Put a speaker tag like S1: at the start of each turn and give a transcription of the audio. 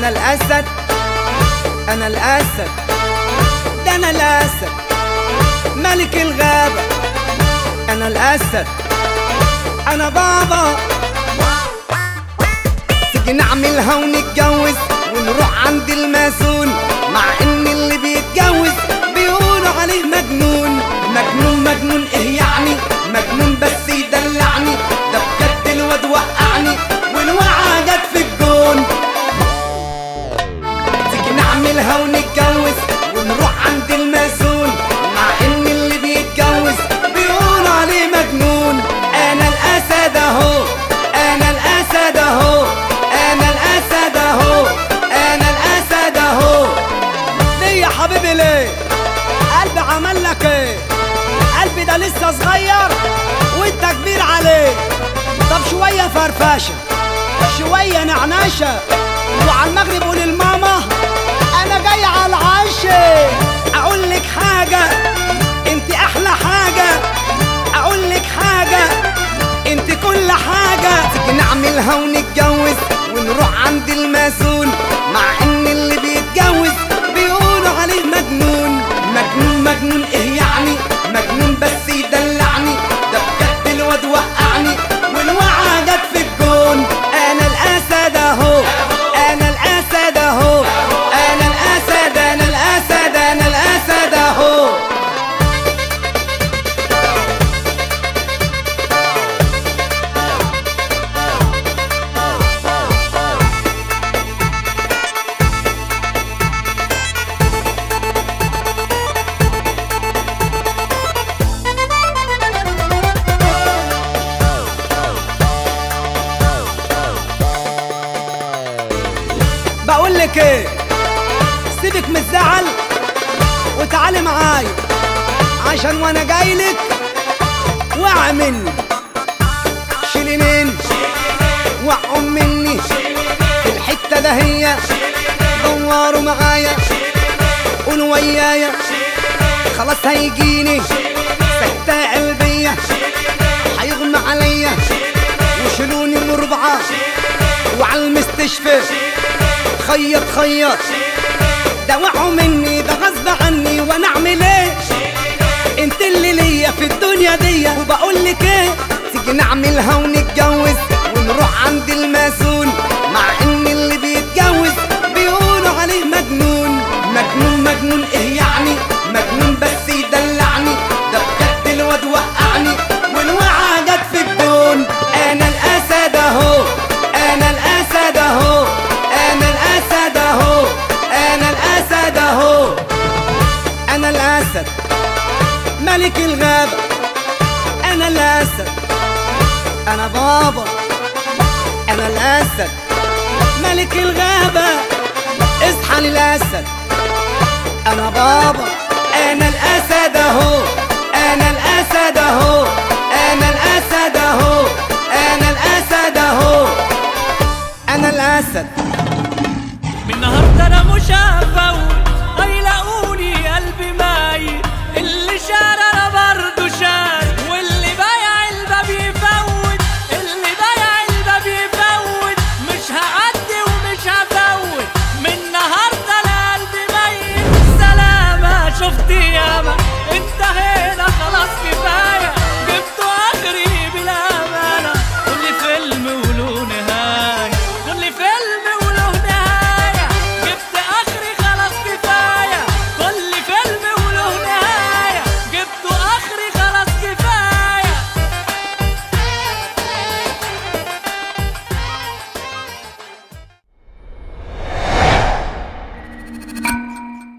S1: انا الاسد انا الاسد ده انا الاسد ملك الغابة انا الاسد انا بابا تيجي نعملها ونتجوز ونروح عند الماسون مع ان اللي بيتجوز بيقولوا عليه مجنون مجنون مجنون ايه يعني مجنون بس يدلعني ده بجد الواد وقعني والوقعة جت في الجون تيجي نعملها ونتجوز ونروح عند الماسون مع ان اللي بيتجوز بيقولوا عليه مجنون انا الاسد اهو انا الاسد اهو انا الاسد اهو انا الاسد اهو ليه يا حبيبي ليه قلبي عمل لك ايه قلبي ده لسه صغير وانت كبير عليه طب شويه فرفشه شويه نعناشه وعلى المغرب قول لماما انا جاي على العشاء اقول لك حاجه انت احلى حاجه اقول لك حاجه انت كل حاجه تيجي نعملها ونتجوز ونروح عند الماسون مع ان اللي بيتجوز بيقولوا عليه مجنون مجنون مجنون ايه يعني مجنون بس يدلعني ده بجد الواد وقعني والوقعة جت في الجون انا الاسد اهو انا الاسد اهو انا الاسد انا الاسد انا الاسد اهو بقول لك ايه سيبك من الزعل وتعالي معايا عشان وانا جاي لك وقع مني شيلينين وقعوا مني في الحته ده هي دوروا معايا قولوا ويايا خلاص هيجيني سكتة قلبية هيغمى عليا وشيلوني مربعة وعلى المستشفى خيط خيط ده وقعوا مني ده غصب عني وانا اعمل ايه انت اللي ليا في الدنيا دي وبقول لك ايه تيجي نعملها ونتجوز ونروح عند الماسون مع ان اللي بيتجوز بيقولوا عليه مجنون مجنون مجنون ايه يعني مجنون بس يدلعني ده بجد الواد وقعني والوقعة جت في الجون انا الاسد اهو انا الاسد اهو انا الاسد اهو انا الاسد اهو انا الاسد ملك الغابة انا الاسد انا بابا انا الاسد ملك الغابة اصحى للاسد انا بابا